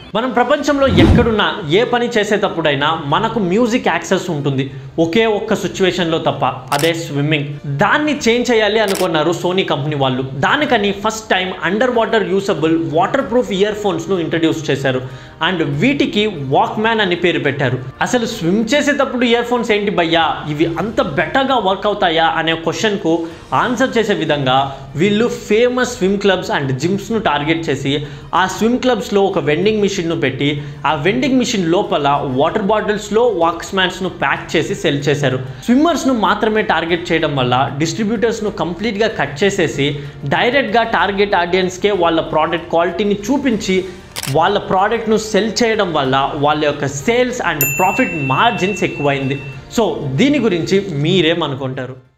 మనం ప్రపంచంలో ఎక్కడున్నా ఏ పని చేసేటప్పుడైనా మనకు మ్యూజిక్ యాక్సెస్ ఉంటుంది ఒకే ఒక్క సిచ్యువేషన్లో తప్ప అదే స్విమ్మింగ్ దాన్ని చేంజ్ చేయాలి అనుకున్నారు సోనీ కంపెనీ వాళ్ళు దానికని first time underwater usable waterproof ఇయర్ ఫోన్స్ను ఇంట్రడ్యూస్ చేశారు అండ్ వీటికి వాక్ మ్యాన్ అని పేరు పెట్టారు అసలు స్విమ్ చేసేటప్పుడు ఇయర్ ఫోన్స్ ఏంటి భయ్యా ఇవి అంత బెటర్గా వర్క్ అవుతాయా అనే క్వశ్చన్కు ఆన్సర్ చేసే విధంగా వీళ్ళు ఫేమస్ స్విమ్ క్లబ్స్ అండ్ జిమ్స్ను టార్గెట్ చేసి ఆ స్విమ్ క్లబ్స్లో ఒక వెండింగ్ మిషన్ను పెట్టి ఆ వెండింగ్ మిషన్ లోపల వాటర్ బాటిల్స్లో వాక్స్మ్యాన్స్ను ప్యాక్ చేసి సెల్ చేశారు స్విమ్మర్స్ను మాత్రమే టార్గెట్ చేయడం వల్ల డిస్ట్రిబ్యూటర్స్ను కంప్లీట్గా కట్ చేసేసి డైరెక్ట్గా టార్గెట్ ఆడియన్స్కే వాళ్ళ ప్రోడక్ట్ క్వాలిటీని చూపించి వాళ్ళ ప్రోడక్ట్ను సెల్ చేయడం వల్ల వాళ్ళ యొక్క సేల్స్ అండ్ ప్రాఫిట్ మార్జిన్స్ ఎక్కువైంది సో దీని గురించి మీరేమనుకుంటారు